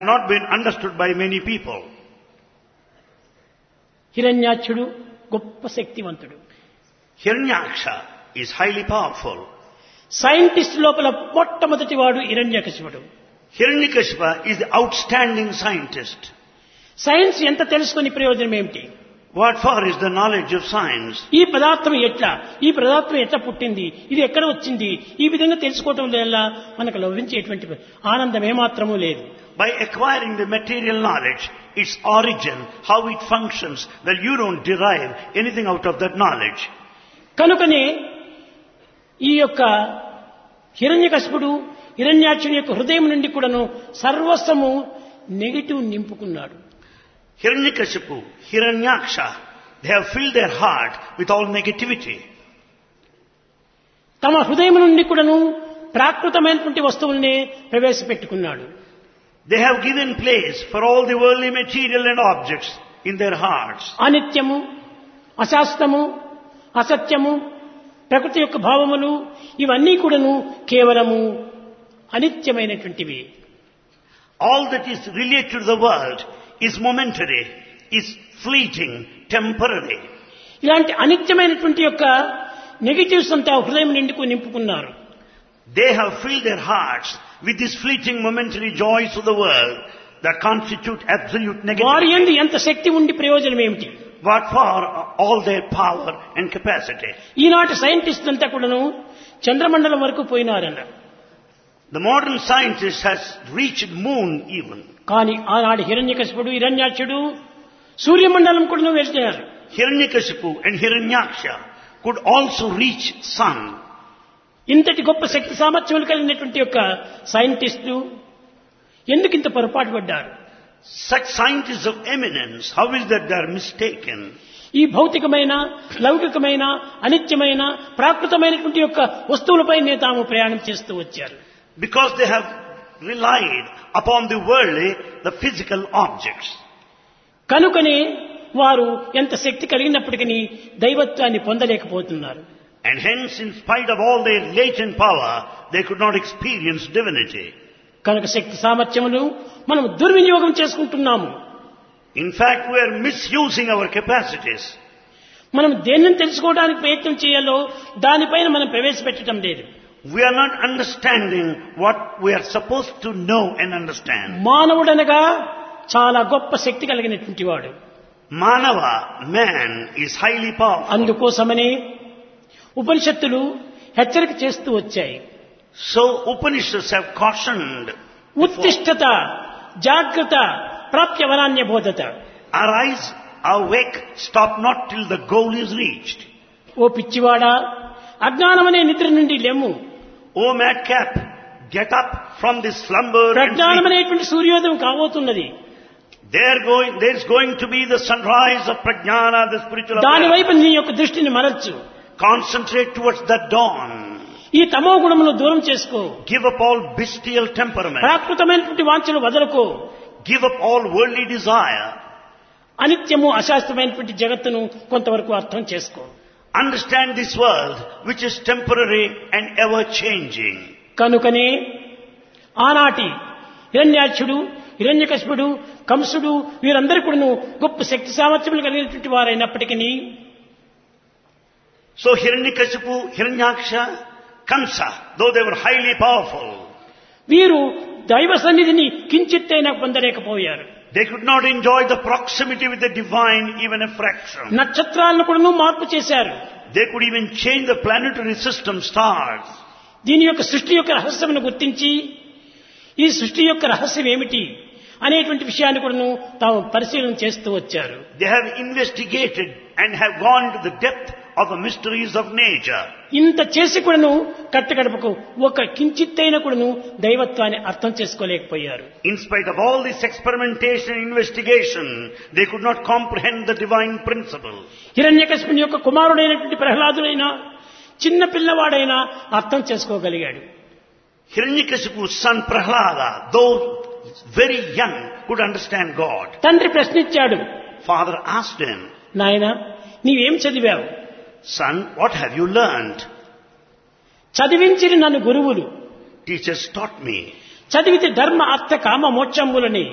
not been understood by many people. హిరణ్యాక్షుడు గొప్ప శక్తివంతుడు Hiranyaksha is highly powerful. Scientist లోపల మొట్టమొదటి వాడు హిరణ్యకశిపుడు Hiranyakashipa is the outstanding scientist. Science ఎంత తెలుసుకుని ప్రయోజనం ఏమిటి What for is the knowledge of science? ఈ పదార్థం ఎట్లా ఈ పదార్థం ఎట్లా పుట్టింది ఇది ఎక్కడ వచ్చింది ఈ విధంగా తెలుసుకోవటం వల్ల మనకు లభించేటువంటి ఆనందం ఏమాత్రమూ లేదు By acquiring the material knowledge, its origin, how it functions, well, you don't derive anything out of that knowledge. కనుకనే ఈ యొక్క హిరణ్యకశిపుడు హిరణ్యాక్షుని యొక్క హృదయం నుండి కూడాను సర్వస్వము నెగిటివ్ నింపుకున్నాడు Hiranyakashipu, Hiranyaksha, they have filled their heart with all negativity. తమ హృదయం నుండి కూడాను ప్రాకృతమైనటువంటి వస్తువుల్ని ప్రవేశపెట్టుకున్నాడు They have given place for all the worldly material and objects in their hearts. అనిత్యము అశాస్త్రము అసత్యము ప్రకృతి యొక్క భావములు ఇవన్నీ కూడాను కేవలము అనిత్యమైనటువంటివి All that is related to the world is momentary, is fleeting, temporary. ఇలాంటి అనిత్యమైనటువంటి యొక్క నెగిటివ్స్ అంతా హృదయం నిండుకు నింపుకున్నారు They have filled their hearts with these fleeting momentary joys of the world that constitute absolute వారి negativity. ఎందు ఎంత శక్తి ఉండి ప్రయోజనం ఏమిటి What for all their power and capacity? ఈనాటి సైంటిస్ట్ అంతా కూడాను చంద్రమండలం వరకు పోయినారన్న The modern scientist has reached moon even. కానీ ఆనాడు హిరణ్యకశిపుడు హిరణ్యాక్షుడు సూర్యమండలం కూడా వెళ్తున్నారు Hiranyakashipu and Hiranyaksha could also reach sun. ఇంతటి గొప్ప శక్తి సామర్థ్యములు కలిగినటువంటి యొక్క సైంటిస్టులు ఎందుకు ఇంత పొరపాటు పడ్డారు Such scientists of eminence, how is that they are mistaken? ఈ భౌతికమైన లౌకికమైన అనిత్యమైన ప్రాకృతమైనటువంటి యొక్క వస్తువులపైనే తాము ప్రయాణం చేస్తూ వచ్చారు Because they have relied upon the worldly, the physical objects. కనుకనే వారు ఎంత శక్తి కలిగినప్పటికీ దైవత్వాన్ని పొందలేకపోతున్నారు And hence, in spite of all their latent power, they could not experience divinity. కనుక శక్తి సామర్థ్యములు మనం దుర్వినియోగం చేసుకుంటున్నాము In fact, we are misusing our capacities. మనం దేనిని తెలుసుకోవడానికి ప్రయత్నం చేయాలో దానిపైన మనం ప్రవేశపెట్టడం లేదు We are not understanding what we are supposed to know and understand. మానవుడనగా చాలా గొప్ప శక్తి కలిగినటువంటి వాడు Manava, man, is highly powerful. అందుకోసమనే ఉపనిషత్తులు హెచ్చరిక చేస్తూ వచ్చాయి So Upanishads have cautioned, ఉత్తిష్టత జాగ్రత్త ప్రాప్య వరాన్య బోధత arise, awake, stop not till the goal is reached. ఓ పిచ్చివాడా అజ్ఞానమనే నిద్ర నుండి లెమ్ము O madcap, get up from this slumber and sleep. ప్రజ్ఞానమనేటువంటి సూర్యోదయం కాబోతున్నది There going, there's going to be the sunrise of prajnana, the spiritual దాని awareness. వైపు నీ యొక్క దృష్టిని మరల్చు Concentrate towards that dawn. ఈ తమో గుణమును దూరం చేసుకో Give up all bestial temperament. ప్రాకృతమైనటువంటి వాంఛలు వదలకు Give up all worldly desire. అనిత్యము అశాస్త్రమైనటువంటి జగత్తును కొంతవరకు అర్థం చేసుకో Understand this world, which is temporary and ever changing. కనుకనే ఆనాటి హిరణ్యాక్షుడు హిరణ్యకశిపుడు కంసుడు వీరందరూ కూడాను గొప్ప శక్తి సామర్థ్యములు కలిగినటువంటి వారైనప్పటికీ So Hiranyakashipu, Hiranyaksha, Kamsa, though they were highly powerful, వీరు దైవ సన్నిధిని కించిత్తైనా పొందలేకపోయారు they could not enjoy the proximity with the divine even a fraction. నక్షత్రాలను కూడాను మార్పు చేశారు They could even change the planetary system, stars. దీని యొక్క సృష్టి యొక్క రహస్యమును గుర్తించి ఈ సృష్టి యొక్క రహస్యం ఏమిటి అనేటువంటి విషయాన్ని కూడాను తాము పరిశీలన చేస్తూ వచ్చారు They have investigated and have gone to the depth of the mysteries of nature. ఇంత చేసి కూడాను కట్టగడపకు ఒక కించిత్తైన కూడాను దైవత్వాన్ని అర్థం చేసుకోలేకపోయారు In spite of all this experimentation and investigation, they could not comprehend the divine principle. హిరణ్యకశిపుని యొక్క కుమారుడైనటువంటి ప్రహ్లాదుడైనా చిన్న పిల్లవాడైనా అర్థం చేసుకోగలిగాడు Hiranyakashipu's son Prahlada, though very young, could understand God. తండ్రి ప్రశ్నించాడు Father asked him, నాయన నీవేం చదివావు Son, what have you learned? చదివించిన నన్ను గురువులు Teachers taught me. చదివితే ధర్మ అర్థ కామ మోక్షములని